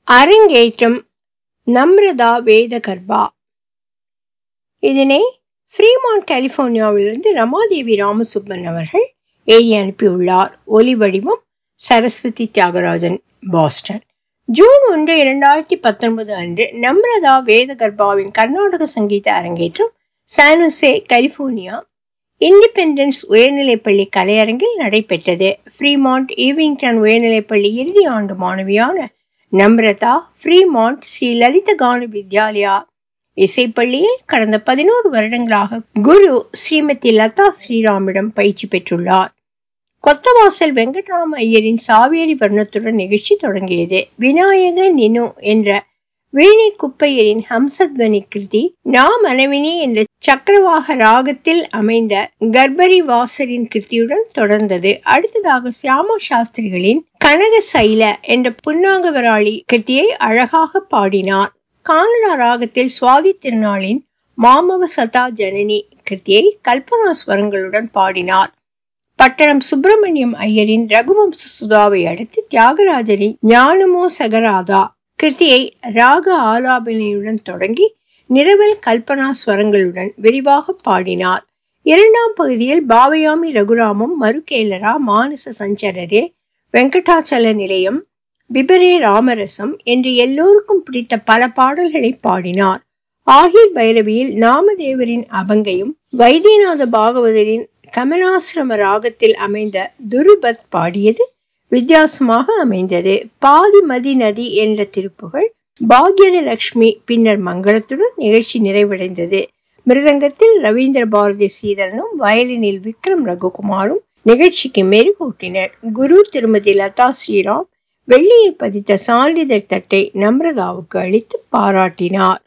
அரங்கேற்றம் நம்ரதா வேதகர்பா இதனை ஃப்ரீமான் கலிபோர்னியாவிலிருந்து ரமாதேவி ராமசுப்பன் அவர்கள் எழுதி அனுப்பியுள்ளார் ஒலி வடிவம் சரஸ்வதி தியாகராஜன் பாஸ்டன் ஜூன் ஒன்று இரண்டாயிரத்தி பத்தொன்பது அன்று நம்ரதா வேதகர்பாவின் கர்நாடக சங்கீத அரங்கேற்றம் சானுசே கலிபோர்னியா இண்டிபெண்டன்ஸ் உயர்நிலைப்பள்ளி கலையரங்கில் நடைபெற்றது ஃப்ரீமாண்ட் ஈவிங்டன் உயர்நிலைப்பள்ளி இறுதி ஆண்டு மாணவியான நம்ரதா ஃப்ரீமாண்ட் ஸ்ரீ லலித கான வித்யாலயா இசைப்பள்ளியில் கடந்த பதினோரு வருடங்களாக குரு ஸ்ரீமதி லதா ஸ்ரீராமிடம் பயிற்சி பெற்றுள்ளார் கொத்தவாசல் வெங்கட்ராம ஐயரின் சாவேரி வர்ணத்துடன் நிகழ்ச்சி தொடங்கியது விநாயக நினு என்ற வீணை குப்பையரின் ஹம்சத்வனி கிருதி நா மனவினி என்ற சக்கரவாக ராகத்தில் அமைந்த கர்ப்பரி வாசரின் கிருத்தியுடன் தொடர்ந்தது அடுத்ததாக சியாமா சாஸ்திரிகளின் கனக சைல என்ற புன்னாங்கவராளி கிருத்தியை அழகாக பாடினார் கானடா ராகத்தில் சுவாதி திருநாளின் மாமவ சதா ஜனனி கிருத்தியை கல்பனா ஸ்வரங்களுடன் பாடினார் பட்டணம் சுப்பிரமணியம் ஐயரின் ரகுவம்ச சுதாவை அடுத்து தியாகராஜரின் ஞானமோ சகராதா கிருத்தியை ராக ஆலாபனையுடன் தொடங்கி நிரவல் கல்பனா ஸ்வரங்களுடன் விரிவாக பாடினார் இரண்டாம் பகுதியில் பாவயாமி ரகுராமம் மறுகேலரா மானச சஞ்சரரே வெங்கடாச்சல நிலையம் பிபரே ராமரசம் என்று எல்லோருக்கும் பிடித்த பல பாடல்களை பாடினார் ஆகிர் பைரவியில் நாமதேவரின் அபங்கையும் வைத்தியநாத பாகவதரின் கமலாசிரம ராகத்தில் அமைந்த துருபத் பாடியது வித்தியாசமாக அமைந்தது பாதிமதி நதி என்ற திருப்புகள் பாக்யத லட்சுமி பின்னர் மங்களத்துடன் நிகழ்ச்சி நிறைவடைந்தது மிருதங்கத்தில் ரவீந்திர பாரதி ஸ்ரீதரனும் வயலினில் விக்ரம் ரகுகுமாரும் நிகழ்ச்சிக்கு மெருகூட்டினர் குரு திருமதி லதா ஸ்ரீராம் வெள்ளியில் பதித்த சான்றிதழ் தட்டை நம்ரதாவுக்கு அளித்து பாராட்டினார்